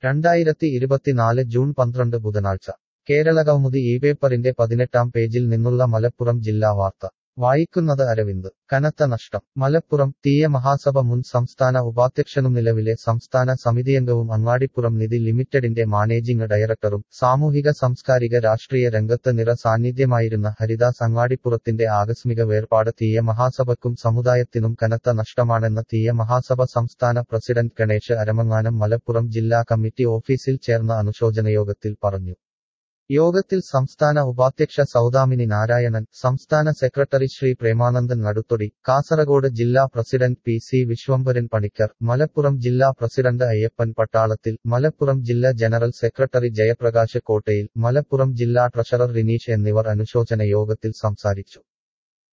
രണ്ടായിരത്തി ഇരുപത്തിനാല് ജൂൺ പന്ത്രണ്ട് ബുധനാഴ്ച കേരളകൗമുദി ഈ പേപ്പറിന്റെ പതിനെട്ടാം പേജിൽ നിന്നുള്ള മലപ്പുറം ജില്ലാ വാർത്ത വായിക്കുന്നത് അരവിന്ദ് കനത്ത നഷ്ടം മലപ്പുറം തീയ മഹാസഭ മുൻ സംസ്ഥാന ഉപാധ്യക്ഷനും നിലവിലെ സംസ്ഥാന സമിതിയംഗവും അങ്ങാടിപ്പുറം നിധി ലിമിറ്റഡിന്റെ മാനേജിംഗ് ഡയറക്ടറും സാമൂഹിക സാംസ്കാരിക രാഷ്ട്രീയ രംഗത്ത് നിറ സാന്നിധ്യമായിരുന്ന ഹരിദാസ് അങ്ങാടിപ്പുറത്തിന്റെ ആകസ്മിക വേർപാട് തീയ മഹാസഭയ്ക്കും സമുദായത്തിനും കനത്ത നഷ്ടമാണെന്ന് തീയ മഹാസഭ സംസ്ഥാന പ്രസിഡന്റ് ഗണേഷ് അരമങ്ങാനം മലപ്പുറം ജില്ലാ കമ്മിറ്റി ഓഫീസിൽ ചേർന്ന അനുശോചനയോഗത്തിൽ പറഞ്ഞു യോഗത്തിൽ സംസ്ഥാന ഉപാധ്യക്ഷ സൗദാമിനി നാരായണൻ സംസ്ഥാന സെക്രട്ടറി ശ്രീ പ്രേമാനന്ദൻ നടുത്തൊടി കാസർഗോഡ് ജില്ലാ president P C Viswambharan Panicker Malappuram ജില്ലാ പ്രസിഡന്റ് അയ്യപ്പൻ പട്ടാളത്തിൽ മലപ്പുറം ജില്ലാ ജനറൽ സെക്രട്ടറി ജയപ്രകാശ് കോട്ടയിൽ മലപ്പുറം ജില്ലാ ട്രഷറർ റിനീഷ് എന്നിവർ അനുശോചന യോഗത്തിൽ സംസാരിച്ചു